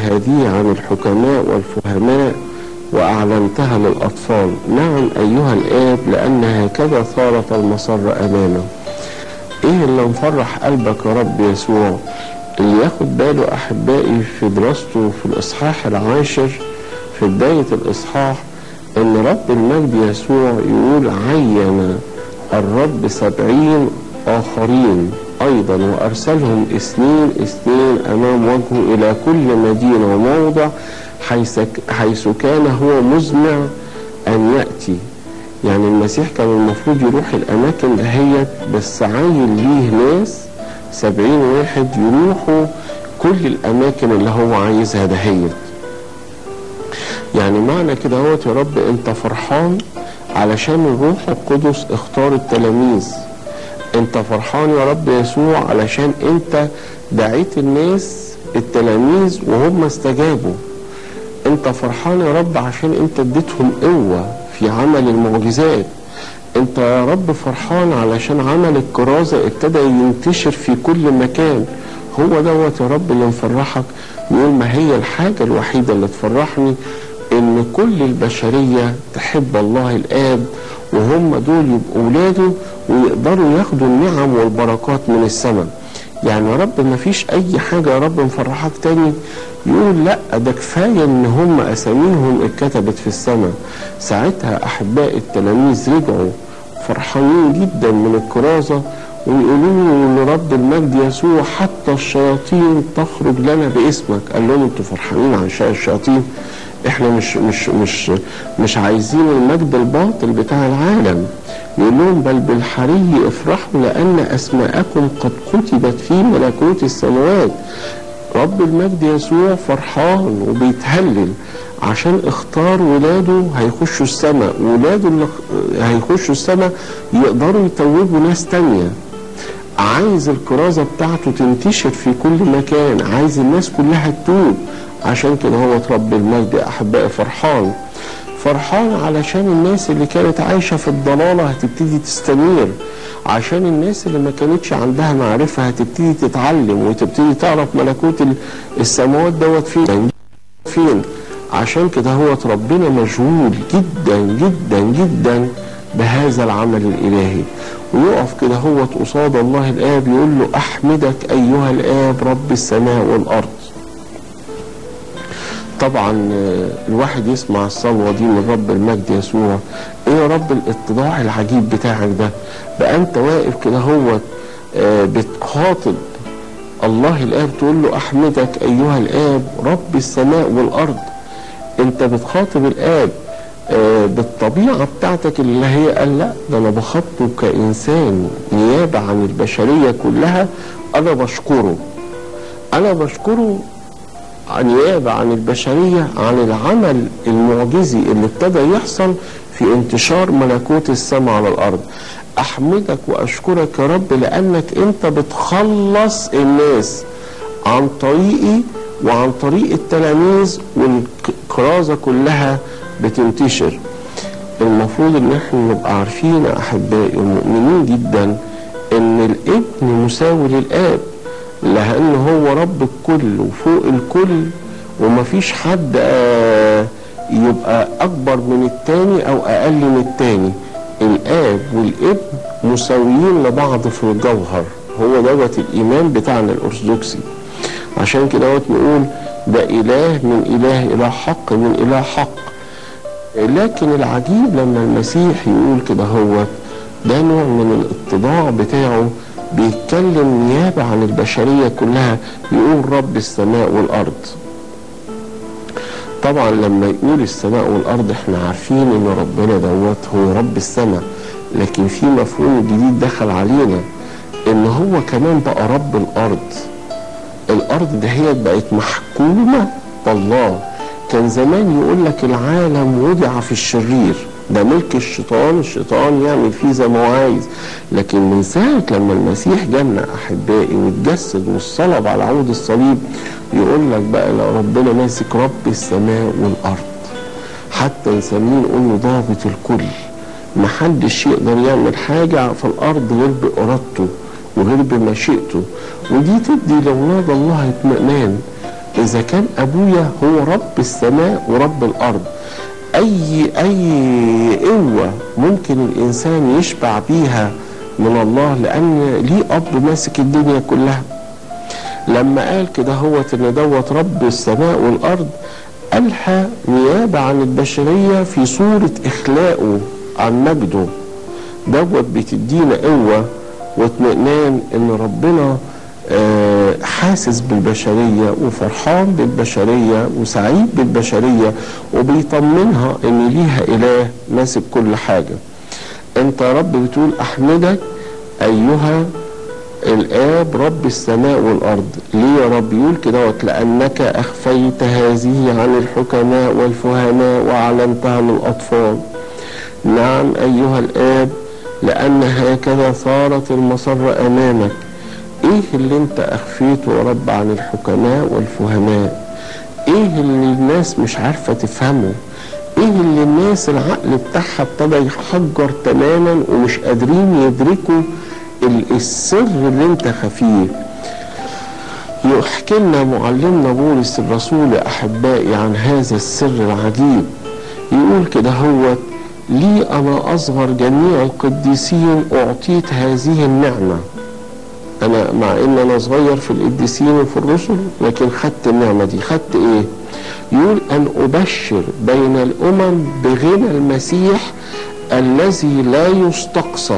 هذه عن الحكماء والفهماء وأعلنتها للأطفال نعم أيها الآب لأن هكذا صارت المسرة أمامه إيه اللي مفرح قلبك يا رب يسوع اللي ياخد باله أحبائي في دراسته في الإصحاح العاشر في بداية الإصحاح إن رب المجد يسوع يقول عين الرب سبعين آخرين أيضا وأرسلهم اثنين اثنين أمام وجهه إلى كل مدينة وموضع حيث, حيث كان هو مزمع أن يأتي يعني المسيح كان المفروض يروح الأماكن دهيت بس عين ليه ناس سبعين واحد يروحوا كل الأماكن اللي هو عايزها دهيت يعني معنى كده هو يا رب انت فرحان علشان الروح القدس اختار التلاميذ انت فرحان يا رب يسوع علشان انت دعيت الناس التلاميذ وهم استجابوا انت فرحان يا رب عشان انت اديتهم قوة في عمل المعجزات انت يا رب فرحان علشان عمل الكرازة ابتدى ينتشر في كل مكان هو دوت يا رب اللي مفرحك يقول ما هي الحاجة الوحيدة اللي تفرحني ان كل البشرية تحب الله الاب وهم دول يبقوا اولاده ويقدروا ياخدوا النعم والبركات من السماء يعني يا رب ما فيش اي حاجة يا رب مفرحك تاني يقول لا ده كفاية ان هم اساميهم اتكتبت في السماء ساعتها احباء التلاميذ رجعوا فرحانين جدا من الكرازة ويقولوا لرب المجد يسوع حتى الشياطين تخرج لنا باسمك قال لهم انتوا فرحانين عن شاء الشياطين احنا مش مش مش مش عايزين المجد الباطل بتاع العالم يقول لهم بل بالحري افرحوا لان اسماءكم قد كتبت في ملكوت السماوات رب المجد يسوع فرحان وبيتهلل عشان اختار ولاده هيخشوا السماء ولاده اللي هيخشوا السماء يقدروا يتوبوا ناس تانية عايز الكرازة بتاعته تنتشر في كل مكان عايز الناس كلها تتوب عشان كده هو رب المجد يا احبائي فرحان فرحان علشان الناس اللي كانت عايشة في الضلالة هتبتدي تستنير عشان الناس اللي ما كانتش عندها معرفة هتبتدي تتعلم وتبتدي تعرف ملكوت السماوات دوت فين فين عشان كده هو ربنا مشغول جدا جدا جدا بهذا العمل الإلهي ويقف كده هو قصاد الله الآب يقول له أحمدك أيها الآب رب السماء والأرض طبعا الواحد يسمع الصلوة دي من رب المجد يسوع ايه يا رب الاتضاع العجيب بتاعك ده بقى انت واقف كده هو بتخاطب الله الاب تقول له احمدك ايها الاب رب السماء والارض انت بتخاطب الاب بالطبيعة بتاعتك اللي هي قال لا ده انا بخاطبه كانسان نيابة عن البشرية كلها انا بشكره انا بشكره نيابة عن البشرية عن العمل المعجزي اللي ابتدى يحصل في انتشار ملكوت السماء على الأرض أحمدك وأشكرك يا رب لأنك أنت بتخلص الناس عن طريقي وعن طريق التلاميذ والكرازة كلها بتنتشر المفروض ان احنا نبقى عارفين يا احبائي ومؤمنين جدا ان الابن مساوي للاب لأن هو رب الكل وفوق الكل ومفيش حد يبقى أكبر من التاني أو أقل من التاني الآب والابن مساويين لبعض في الجوهر هو دوت الإيمان بتاعنا الأرثوذكسي عشان كده نقول ده إله من إله إلى حق من إله حق لكن العجيب لما المسيح يقول كده هو ده نوع من الاتضاع بتاعه بيتكلم نيابة عن البشرية كلها يقول رب السماء والأرض طبعا لما يقول السماء والأرض احنا عارفين ان ربنا دوت هو رب السماء لكن في مفهوم جديد دخل علينا ان هو كمان بقى رب الأرض الأرض دهيت بقت محكومة بالله كان زمان يقول لك العالم وضع في الشرير ده ملك الشيطان الشيطان يعمل فيه زي ما هو عايز لكن من ساعة لما المسيح جالنا أحبائي واتجسد والصلب على عود الصليب يقول لك بقى لو ربنا ماسك رب السماء والأرض حتى نسميه نقول له ضابط الكل محدش يقدر يعمل حاجة في الأرض غير بإرادته وغير بمشيئته ودي تدي لأولاد الله اطمئنان اذا كان ابويا هو رب السماء ورب الارض اي اي قوه ممكن الانسان يشبع بيها من الله لان ليه اب ماسك الدنيا كلها لما قال كده هو ان دوت رب السماء والارض قالها نيابه عن البشريه في صوره اخلاقه عن مجده دوت بتدينا قوه واطمئنان ان ربنا آه، حاسس بالبشرية وفرحان بالبشرية وسعيد بالبشرية وبيطمنها ان ليها اله ماسك كل حاجة انت يا رب بتقول احمدك ايها الاب رب السماء والارض ليه يا رب يقول كده لانك اخفيت هذه عن الحكماء والفهماء واعلنتها للاطفال نعم ايها الاب لان هكذا صارت المسر امامك ايه اللي انت اخفيته يا رب عن الحكماء والفهماء ايه اللي الناس مش عارفة تفهمه ايه اللي الناس العقل بتاعها ابتدى يحجر تماما ومش قادرين يدركوا السر اللي انت خفيه يحكي لنا معلمنا بولس الرسول يا احبائي عن هذا السر العجيب يقول كده هو لي انا اصغر جميع القديسين اعطيت هذه النعمه انا مع ان انا صغير في القديسين وفي الرسل لكن خدت النعمه دي خدت ايه يقول ان ابشر بين الامم بغنى المسيح الذي لا يستقصى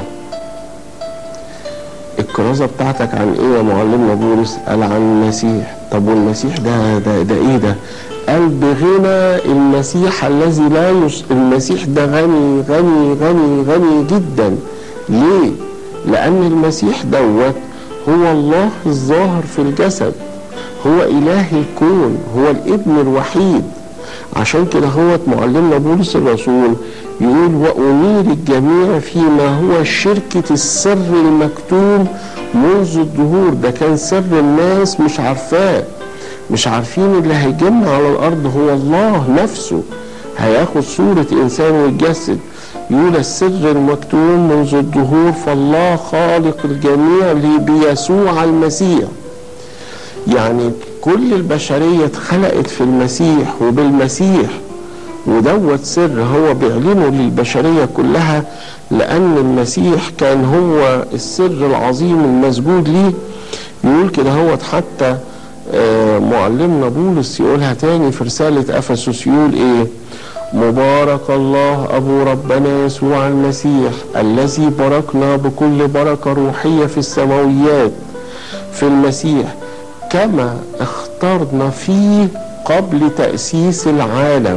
الكرازة بتاعتك عن ايه يا معلمنا بولس قال عن المسيح طب والمسيح ده ده, ده ايه ده قال بغنى المسيح الذي لا يس... المسيح ده غني غني غني غني جدا ليه لان المسيح دوت هو الله الظاهر في الجسد هو إله الكون هو الابن الوحيد عشان كده هو معلمنا بولس الرسول يقول وأنير الجميع فيما هو شركة السر المكتوم منذ الدهور ده كان سر الناس مش عارفاه مش عارفين اللي هيجمع على الأرض هو الله نفسه هياخد صورة إنسان ويتجسد يقول السر المكتوم منذ الدهور فالله خالق الجميع بيسوع المسيح يعني كل البشرية اتخلقت في المسيح وبالمسيح ودوت سر هو بيعلنه للبشرية كلها لأن المسيح كان هو السر العظيم المسجود ليه يقول كده هو حتى آه، معلمنا بولس يقولها تاني في رسالة أفسس يقول إيه مبارك الله أبو ربنا يسوع المسيح الذي باركنا بكل بركة روحية في السماويات في المسيح كما اخترنا فيه قبل تأسيس العالم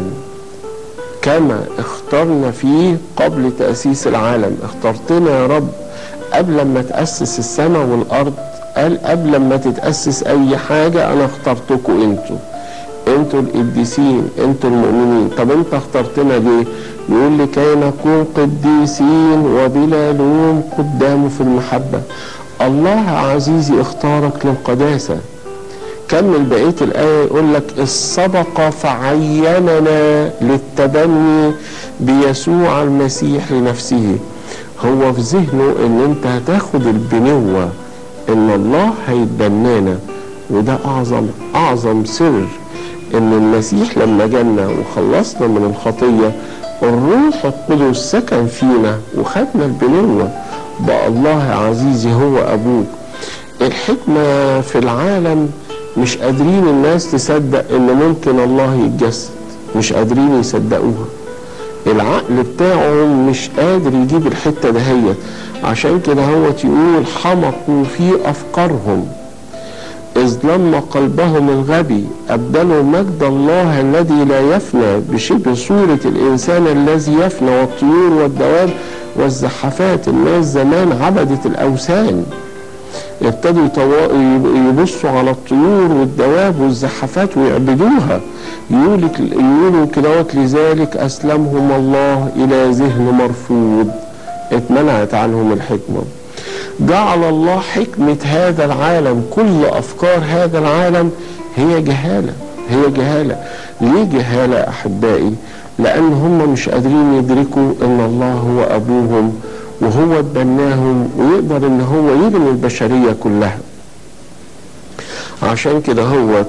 كما اخترنا فيه قبل تأسيس العالم اخترتنا يا رب قبل ما تأسس السماء والأرض قال قبل ما تتأسس أي حاجة أنا اخترتكم أنتوا انتوا القديسين انتوا المؤمنين طب انت اخترتنا ليه يقول لكي نكون قديسين وبلا لوم قدامه في المحبة الله عزيزي اختارك للقداسة كمل بقية الآية يقول لك السبق فعيننا للتبني بيسوع المسيح لنفسه هو في ذهنه ان انت هتاخد البنوة ان الله هيتبنانا وده اعظم اعظم سر ان المسيح لما جانا وخلصنا من الخطية الروح القدس سكن فينا وخدنا البنوة بقى الله عزيزي هو ابوك الحكمة في العالم مش قادرين الناس تصدق ان ممكن الله يتجسد مش قادرين يصدقوها العقل بتاعهم مش قادر يجيب الحتة دهيت عشان كده هو يقول حمقوا في افكارهم إذ لما قلبهم الغبي أبدلوا مجد الله الذي لا يفنى بشبه صورة الإنسان الذي يفنى والطيور والدواب والزحفات الناس زمان عبدت الأوثان ابتدوا يبصوا على الطيور والدواب والزحفات ويعبدوها يقولوا كدهوت لذلك أسلمهم الله إلى ذهن مرفوض اتمنعت عنهم الحكمة جعل الله حكمة هذا العالم كل أفكار هذا العالم هي جهالة هي جهالة ليه جهالة أحبائي لأن هم مش قادرين يدركوا أن الله هو أبوهم وهو اتبناهم ويقدر أن هو يبني البشرية كلها عشان كده هو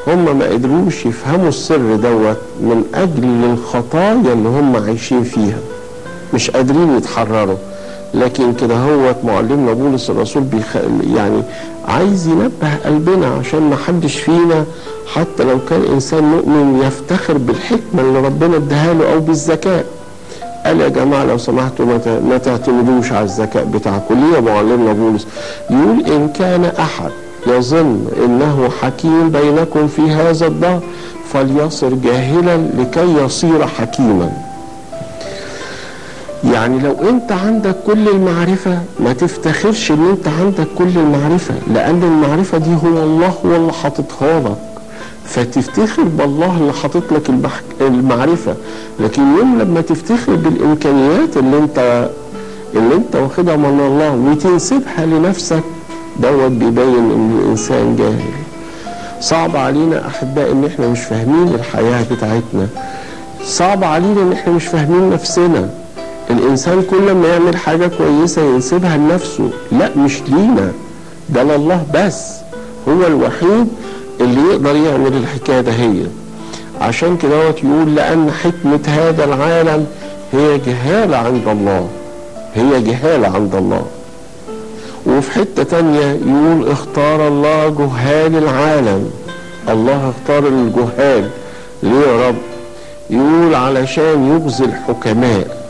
هم ما قدروش يفهموا السر دوت من اجل الخطايا اللي هم عايشين فيها مش قادرين يتحرروا لكن كده هو معلمنا بولس الرسول بيخ... يعني عايز ينبه قلبنا عشان ما حدش فينا حتى لو كان انسان مؤمن يفتخر بالحكمه اللي ربنا اداها له او بالذكاء قال يا جماعه لو سمحتوا ما تعتمدوش على الذكاء بتاعكم ليه يا معلمنا بولس يقول ان كان احد يظن انه حكيم بينكم في هذا الدهر فليصر جاهلا لكي يصير حكيما يعني لو انت عندك كل المعرفة ما تفتخرش ان انت عندك كل المعرفة لان المعرفة دي هو الله هو اللي حاططها لك فتفتخر بالله اللي حاطط لك المعرفة لكن يوم لما تفتخر بالامكانيات اللي انت اللي انت واخدها من الله وتنسبها لنفسك دوت بيبين ان الانسان جاهل صعب علينا احباء ان احنا مش فاهمين الحياة بتاعتنا صعب علينا ان احنا مش فاهمين نفسنا الانسان كل ما يعمل حاجة كويسة ينسبها لنفسه لا مش لينا ده لله بس هو الوحيد اللي يقدر يعمل الحكاية ده هي عشان كده يقول لأن حكمة هذا العالم هي جهالة عند الله هي جهالة عند الله وفي حتة تانية يقول اختار الله جهال العالم الله اختار الجهال ليه يا رب يقول علشان يغزي الحكماء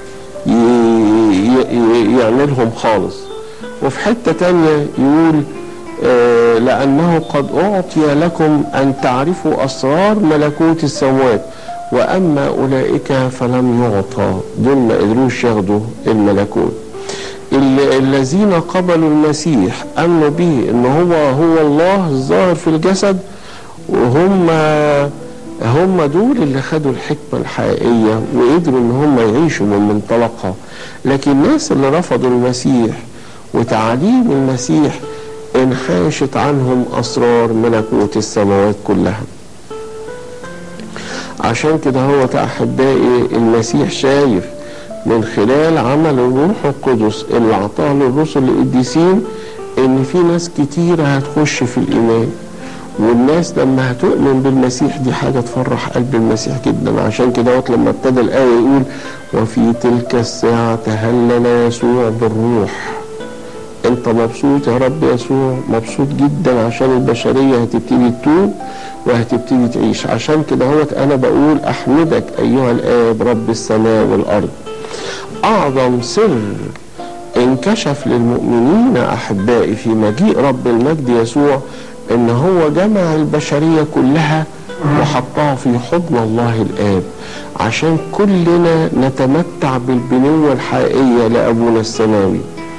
يعملهم خالص وفي حتة تانية يقول آه لأنه قد أعطي لكم أن تعرفوا أسرار ملكوت السماوات وأما أولئك فلم يعطى دول ما قدروش ياخدوا الملكوت الذين قبلوا المسيح امنوا به ان هو هو الله الظاهر في الجسد وهم هم دول اللي خدوا الحكمة الحقيقية وقدروا ان هم يعيشوا من منطلقها لكن الناس اللي رفضوا المسيح وتعاليم المسيح انحاشت عنهم اسرار ملكوت السماوات كلها عشان كده هو احبائي المسيح شايف من خلال عمل الروح القدس اللي اعطاه للرسل القديسين ان في ناس كتيرة هتخش في الايمان والناس لما هتؤمن بالمسيح دي حاجة تفرح قلب المسيح جدا عشان كده وقت لما ابتدى الآية يقول وفي تلك الساعة تهلل يسوع بالروح انت مبسوط يا رب يسوع مبسوط جدا عشان البشرية هتبتدي تتوب وهتبتدي تعيش عشان كده هوت انا بقول احمدك ايها الاب رب السماء والارض اعظم سر انكشف للمؤمنين احبائي في مجيء رب المجد يسوع ان هو جمع البشرية كلها وحطها في حضن الله الاب عشان كلنا نتمتع بالبنوة الحقيقية لابونا السماوي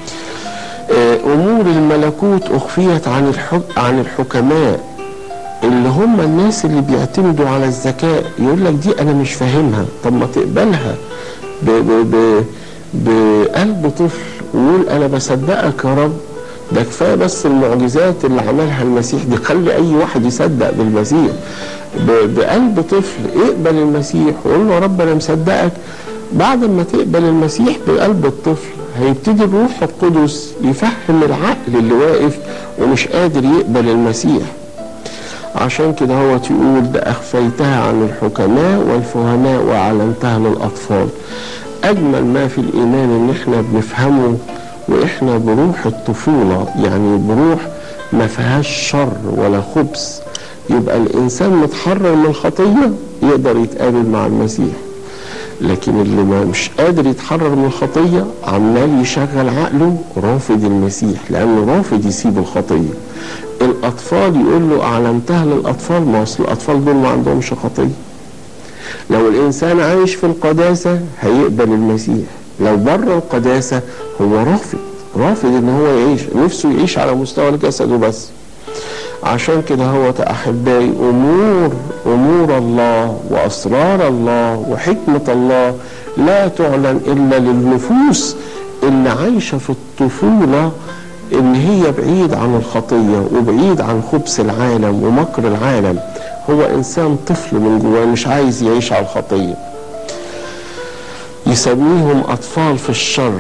امور الملكوت اخفيت عن الحك... عن الحكماء اللي هم الناس اللي بيعتمدوا على الذكاء يقول لك دي انا مش فاهمها طب ما تقبلها ب... ب... ب... بقلب طفل ويقول انا بصدقك يا رب ده كفايه بس المعجزات اللي عملها المسيح دي خلي اي واحد يصدق بالمسيح بقلب طفل اقبل المسيح وقول له يا رب انا مصدقك بعد ما تقبل المسيح بقلب الطفل هيبتدي الروح القدس يفهم العقل اللي واقف ومش قادر يقبل المسيح عشان كده هو تقول ده أخفيتها عن الحكماء والفهماء وأعلنتها للأطفال أجمل ما في الإيمان إن إحنا بنفهمه وإحنا بروح الطفولة يعني بروح ما فيهاش شر ولا خبث يبقى الإنسان متحرر من الخطية يقدر يتقابل مع المسيح لكن اللي ما مش قادر يتحرر من الخطية عمال يشغل عقله رافض المسيح لأنه رافض يسيب الخطية الأطفال يقول له أعلنتها للأطفال ما أصل الأطفال دول ما عندهمش خطية لو الإنسان عايش في القداسة هيقبل المسيح لو بره القداسة هو رافض رافض ان هو يعيش نفسه يعيش على مستوى الجسد وبس عشان كده هو احبائي امور امور الله واسرار الله وحكمه الله لا تعلن الا للنفوس اللي عايشه في الطفوله ان هي بعيد عن الخطيه وبعيد عن خبث العالم ومكر العالم هو انسان طفل من جواه مش عايز يعيش على الخطيه يسميهم اطفال في الشر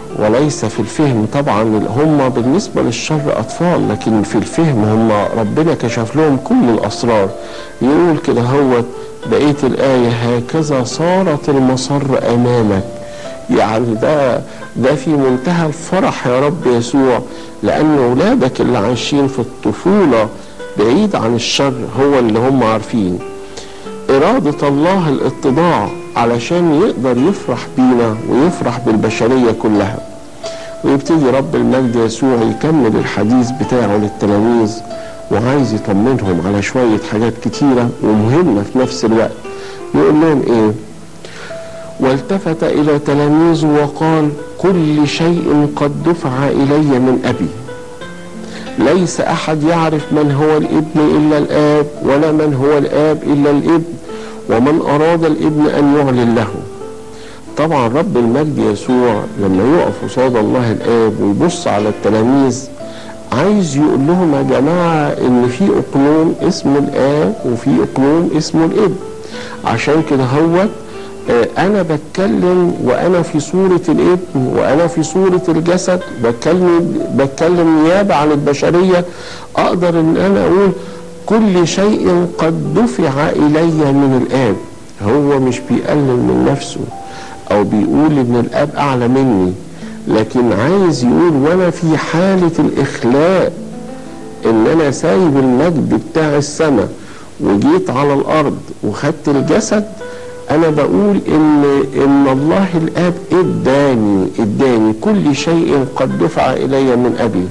وليس في الفهم طبعا هم بالنسبة للشر أطفال لكن في الفهم هم ربنا كشف لهم كل الأسرار يقول كده هو بقية الآية هكذا صارت المصر أمامك يعني ده ده في منتهى الفرح يا رب يسوع لأن أولادك اللي عايشين في الطفولة بعيد عن الشر هو اللي هم عارفين إرادة الله الاتضاع علشان يقدر يفرح بينا ويفرح بالبشرية كلها ويبتدي رب المجد يسوع يكمل الحديث بتاعه للتلاميذ وعايز يطمنهم على شوية حاجات كتيرة ومهمة في نفس الوقت يقول لهم ايه والتفت إلى تلاميذه وقال كل شيء قد دفع إلي من أبي ليس أحد يعرف من هو الابن إلا الآب ولا من هو الآب إلا الابن ومن أراد الابن أن يعلن له طبعا رب المجد يسوع لما يقف قصاد الله الآب ويبص على التلاميذ عايز يقول لهم يا جماعة إن في أقلوم اسمه الآب وفي أقلوم اسمه الابن عشان كده هو أنا بتكلم وأنا في صورة الابن وأنا في صورة الجسد بتكلم بتكلم نيابة عن البشرية أقدر إن أنا أقول كل شيء قد دفع إلي من الآب هو مش بيقلل من نفسه أو بيقول إن الآب أعلى مني لكن عايز يقول وأنا في حالة الإخلاء إن أنا سايب المجد بتاع السماء وجيت على الأرض وخدت الجسد أنا بقول إن إن الله الآب إداني إداني كل شيء قد دفع إلي من أبي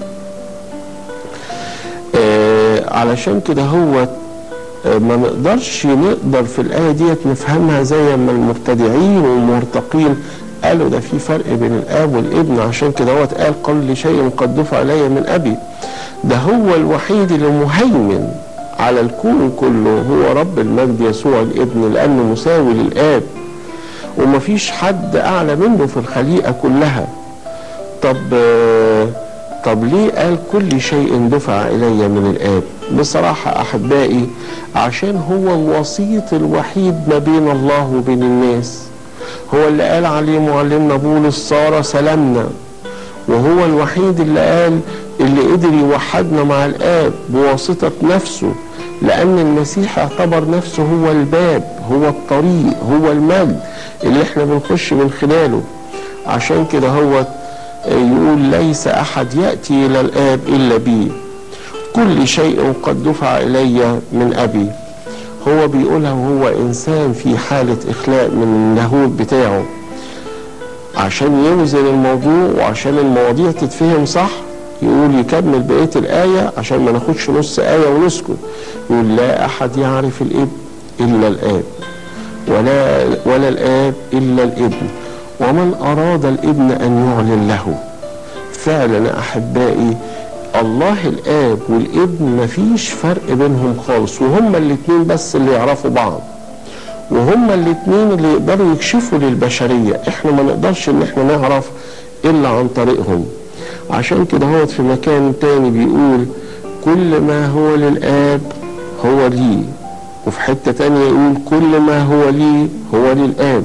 علشان كده هو ما نقدرش نقدر في الآية ديت نفهمها زي ما المبتدعين والمرتقين قالوا ده في فرق بين الآب والابن عشان كده هو قال كل شيء قد دفع إلي من أبي ده هو الوحيد اللي مهيمن على الكون كله هو رب المجد يسوع الابن لأنه مساوي للآب ومفيش حد أعلى منه في الخليقة كلها طب طب ليه قال كل شيء دفع إلي من الآب بصراحة أحبائي عشان هو الوسيط الوحيد ما بين الله وبين الناس هو اللي قال عليه معلمنا بولس صار سلامنا وهو الوحيد اللي قال اللي قدر يوحدنا مع الآب بواسطة نفسه لأن المسيح اعتبر نفسه هو الباب هو الطريق هو المجد اللي احنا بنخش من خلاله عشان كده هو يقول ليس أحد يأتي إلى الآب إلا بي كل شيء قد دفع إلي من أبي هو بيقولها وهو إنسان في حالة إخلاء من اللاهوت بتاعه عشان يوزن الموضوع وعشان المواضيع تتفهم صح يقول يكمل بقية الآية عشان ما ناخدش نص آية ونسكت يقول لا أحد يعرف الابن إلا الآب ولا ولا الآب إلا الابن ومن أراد الابن أن يعلن له فعلا أحبائي الله الآب والابن مفيش فرق بينهم خالص وهما الاتنين بس اللي يعرفوا بعض وهما الاتنين اللي يقدروا يكشفوا للبشرية احنا ما نقدرش ان احنا نعرف الا عن طريقهم عشان كده هو في مكان تاني بيقول كل ما هو للآب هو لي وفي حتة تانية يقول كل ما هو لي هو للآب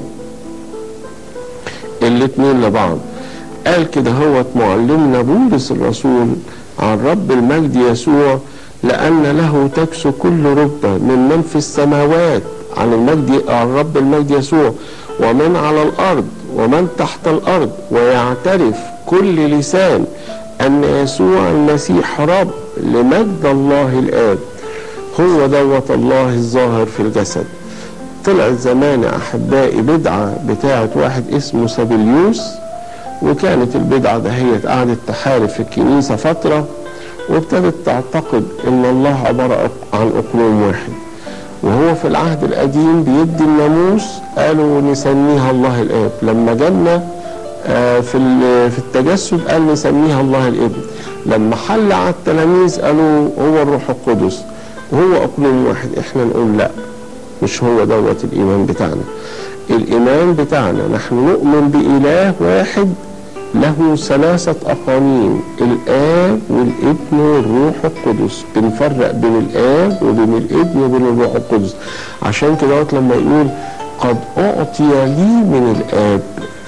الاتنين لبعض قال كده هو معلمنا بولس الرسول عن رب المجد يسوع لأن له تكسو كل ركبة من من في السماوات عن المجد عن رب المجد يسوع ومن على الأرض ومن تحت الأرض ويعترف كل لسان أن يسوع المسيح رب لمجد الله الآب هو دوت الله الظاهر في الجسد طلعت زمان أحبائي بدعة بتاعة واحد اسمه سابليوس وكانت البدعة دهيت قعدت تحارب في الكنيسة فترة وابتدت تعتقد ان الله عبارة عن اقلوم واحد وهو في العهد القديم بيدي الناموس قالوا نسميها الله الاب لما جالنا في في التجسد قال نسميها الله الابن لما حل على التلاميذ قالوا هو الروح القدس وهو اقلوم واحد احنا نقول لا مش هو دوت الايمان بتاعنا الايمان بتاعنا نحن نؤمن باله واحد له ثلاثة أقانيم الآب والابن والروح القدس بنفرق بين الآب وبين الابن وبين الروح القدس عشان كده لما يقول قد أعطي لي من الآب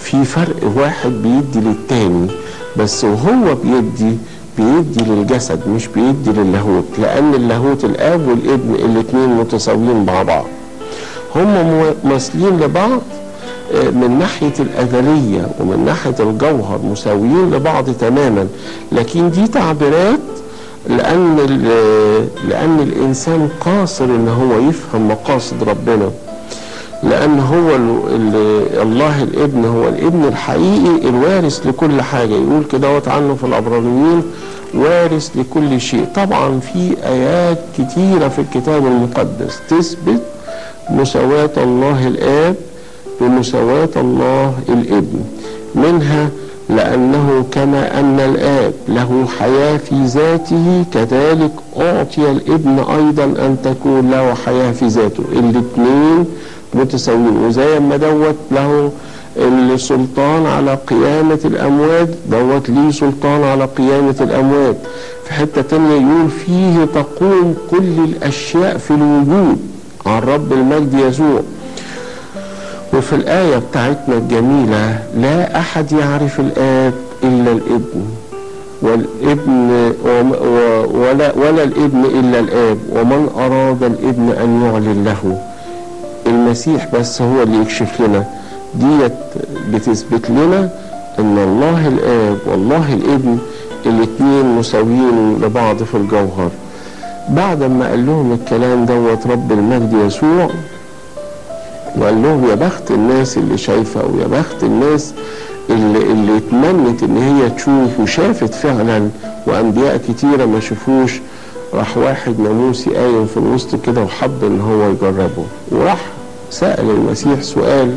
في فرق واحد بيدي للتاني بس وهو بيدي بيدي للجسد مش بيدي للاهوت لان اللاهوت الاب والابن الاتنين متساويين مع بعض هم مماثلين لبعض آه، من ناحية الأزلية ومن ناحية الجوهر مساويين لبعض تماما لكن دي تعبيرات لأن لأن الإنسان قاصر إن هو يفهم مقاصد ربنا لأن هو الله الابن هو الابن الحقيقي الوارث لكل حاجة يقول كده عنه في العبرانيين وارث لكل شيء طبعا في آيات كتيرة في الكتاب المقدس تثبت مساواة الله الآب بمساواة الله الابن منها لأنه كما أن الآب له حياة في ذاته كذلك أعطي الابن أيضا أن تكون له حياة في ذاته الاثنين متساويين وزي ما دوت له السلطان على قيامة الأموات دوت ليه سلطان على قيامة الأموات في حتة تانية يقول فيه تقوم كل الأشياء في الوجود عن رب المجد يسوع وفي الآية بتاعتنا الجميلة لا أحد يعرف الآب إلا الابن والابن ولا, ولا الابن إلا الآب ومن أراد الابن أن يعلن له المسيح بس هو اللي يكشف لنا ديت بتثبت لنا ان الله الاب والله الابن الاثنين مساويين لبعض في الجوهر بعد ما قال لهم الكلام دوت رب المجد يسوع وقال لهم يا بخت الناس اللي شايفه ويا بخت الناس اللي, اللي اتمنت ان هي تشوف وشافت فعلا وانبياء كتيره ما شافوش راح واحد ناموسي قايم في الوسط كده وحب ان هو يجربه وراح سأل المسيح سؤال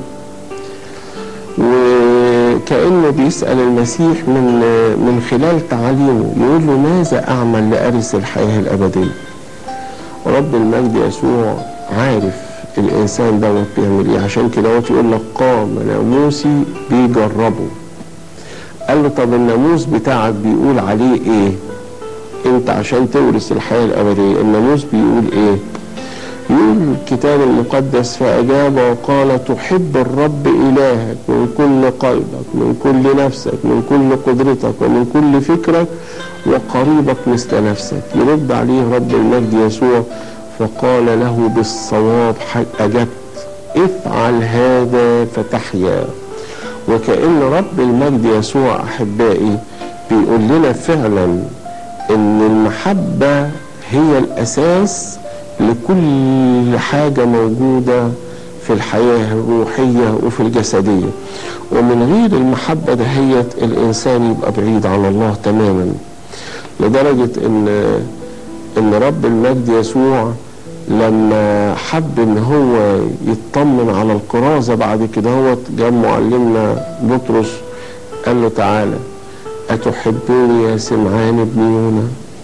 وكأنه بيسأل المسيح من من خلال تعاليمه يقول له ماذا أعمل لأرث الحياة الأبدية رب المجد يسوع عارف الإنسان دوت بيعمل إيه عشان كده يقول لك قام ناموسي بيجربه قال له طب الناموس بتاعك بيقول عليه إيه أنت عشان تورث الحياة الأبدية الناموس بيقول إيه يقول الكتاب المقدس فأجاب وقال تحب الرب إلهك من كل قلبك من كل نفسك من كل قدرتك ومن كل فكرك وقريبك مثل نفسك يرد عليه رب المجد يسوع فقال له بالصواب أجبت افعل هذا فتحيا وكأن رب المجد يسوع أحبائي بيقول لنا فعلا ان المحبة هي الأساس لكل حاجة موجودة في الحياة الروحية وفي الجسدية ومن غير المحبة دهيت الإنسان يبقى بعيد عن الله تماما لدرجة إن إن رب المجد يسوع لما حب إن هو يطمن على الكرازة بعد كده هو جاب معلمنا بطرس قال له تعالى أتحبني يا سمعان ابن يونا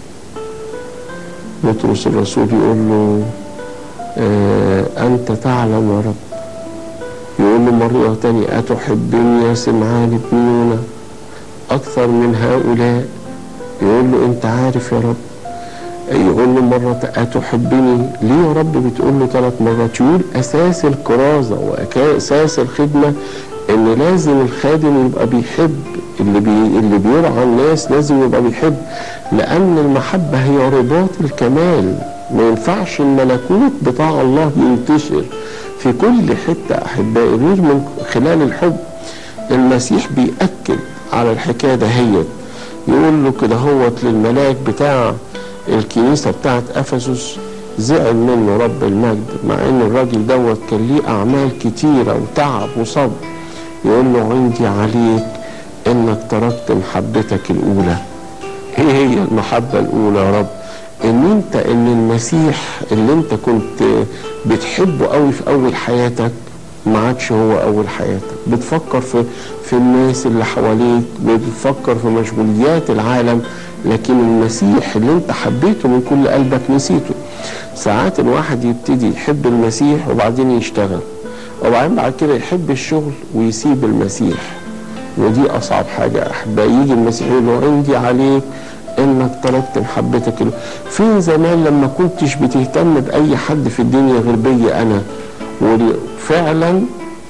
بطرس الرسول يقول له آه أنت تعلم يا رب يقول له مرة تانية أتحبني يا سمعان ابن يونا أكثر من هؤلاء يقول له أنت عارف يا رب يقول له مرة أتحبني ليه يا رب بتقول له ثلاث مرات يقول أساس الكرازة وأساس الخدمة إن لازم الخادم يبقى بيحب اللي بي اللي بيرعى الناس لازم يبقى بيحب لأن المحبة هي رباط الكمال ما ينفعش الملكوت بتاع الله ينتشر في كل حتة أحبائي غير من خلال الحب المسيح بيأكد على الحكاية دهيت يقول له كده هوت للملاك بتاع الكنيسة بتاعت أفسس زعل منه رب المجد مع ان الراجل دوت كان ليه اعمال كتيرة وتعب وصبر يقول له عندي عليك انك تركت محبتك الاولى ايه هي المحبة الاولى يا رب ان انت ان المسيح اللي انت كنت بتحبه قوي في اول حياتك ما عادش هو اول حياتك بتفكر في في الناس اللي حواليك بتفكر في مشغوليات العالم لكن المسيح اللي انت حبيته من كل قلبك نسيته ساعات الواحد يبتدي يحب المسيح وبعدين يشتغل وبعدين بعد كده يحب الشغل ويسيب المسيح ودي اصعب حاجه احبائي يجي المسيح يقول له عندي عليك انك تركت محبتك فين زمان لما كنتش بتهتم باي حد في الدنيا غير بيا انا وفعلا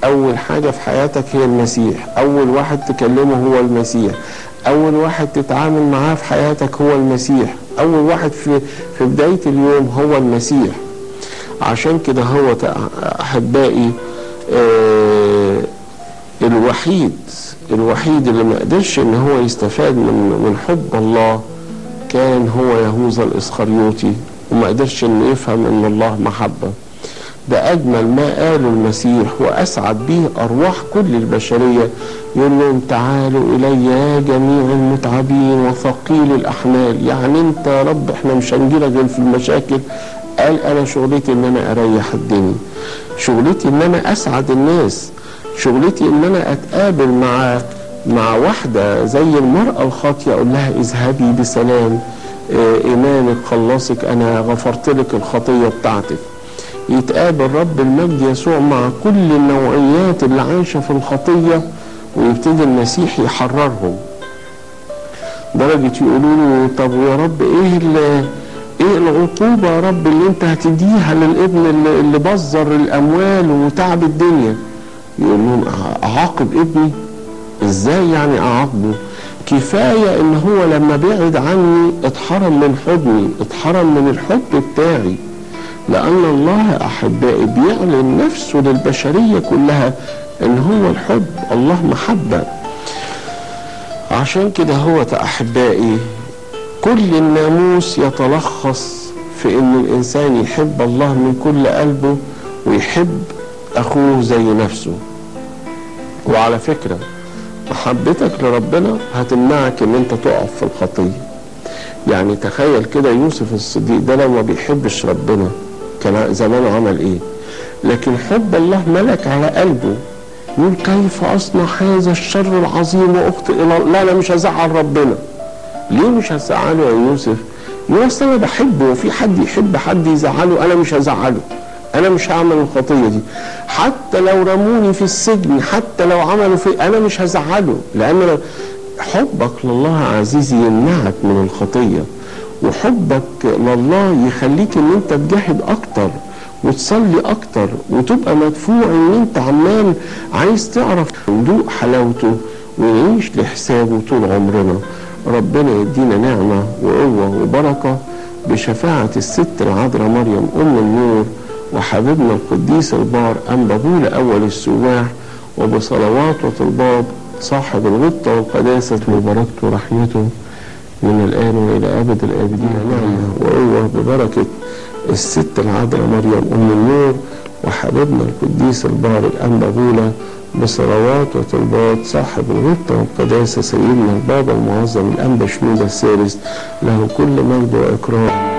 أول حاجة في حياتك هي المسيح أول واحد تكلمه هو المسيح أول واحد تتعامل معاه في حياتك هو المسيح أول واحد في, في بداية اليوم هو المسيح عشان كده هو أحبائي آه الوحيد الوحيد اللي ما قدرش ان هو يستفاد من من حب الله كان هو يهوذا الاسخريوطي وما قدرش انه يفهم ان الله محبه ده اجمل ما قاله المسيح واسعد به ارواح كل البشريه يقول لهم تعالوا الي يا جميع المتعبين وثقيل الاحمال يعني انت يا رب احنا مش هنجيلك غير في المشاكل قال انا شغلتي ان انا اريح الدنيا شغلتي ان انا اسعد الناس شغلتي ان انا اتقابل مع مع واحده زي المراه الخاطيه اقول لها اذهبي بسلام ايمانك خلصك انا غفرت لك الخطيه بتاعتك يتقابل رب المجد يسوع مع كل النوعيات اللي عايشه في الخطيه ويبتدي المسيح يحررهم درجة يقولوا له طب يا رب ايه ايه العقوبة يا رب اللي انت هتديها للابن اللي, اللي بذر الاموال وتعب الدنيا يقول لهم اعاقب ابني ازاي يعني اعاقبه كفاية ان هو لما بعد عني اتحرم من حضني اتحرم من الحب بتاعي لان الله احبائي بيعلن نفسه للبشرية كلها ان هو الحب الله محبة عشان كده هو احبائي كل الناموس يتلخص في ان الانسان يحب الله من كل قلبه ويحب اخوه زي نفسه وعلى فكرة محبتك لربنا هتمنعك ان انت تقع في الخطية يعني تخيل كده يوسف الصديق ده لو ما بيحبش ربنا كان زمانه عمل ايه لكن حب الله ملك على قلبه يقول كيف اصنع هذا الشر العظيم واخطئ الى لا انا مش هزعل ربنا ليه مش هزعله يا يوسف يقول اصل انا بحبه وفي حد يحب حد يزعله انا مش هزعله انا مش هعمل الخطيه دي حتى لو رموني في السجن حتى لو عملوا في انا مش هزعله لان حبك لله عزيزي يمنعك من الخطيه وحبك لله يخليك ان انت تجاهد اكتر وتصلي اكتر وتبقى مدفوع ان انت عمال عايز تعرف ندوق حلاوته ونعيش لحسابه طول عمرنا ربنا يدينا نعمه وقوه وبركه بشفاعه الست العذراء مريم ام النور وحبيبنا القديس البار أنبا بول أول السواح وبصلوات وطلبات صاحب الغطة والقداسة وبركته ورحمته من الآن وإلى أبد الآبدين نعمة وقوة ببركة الست العذراء مريم أم النور وحبيبنا القديس البار الأنبا بولة بصلوات وطلبات صاحب الغطة والقداسة سيدنا البابا المعظم الأنبا شنودة الثالث له كل مجد وإكرام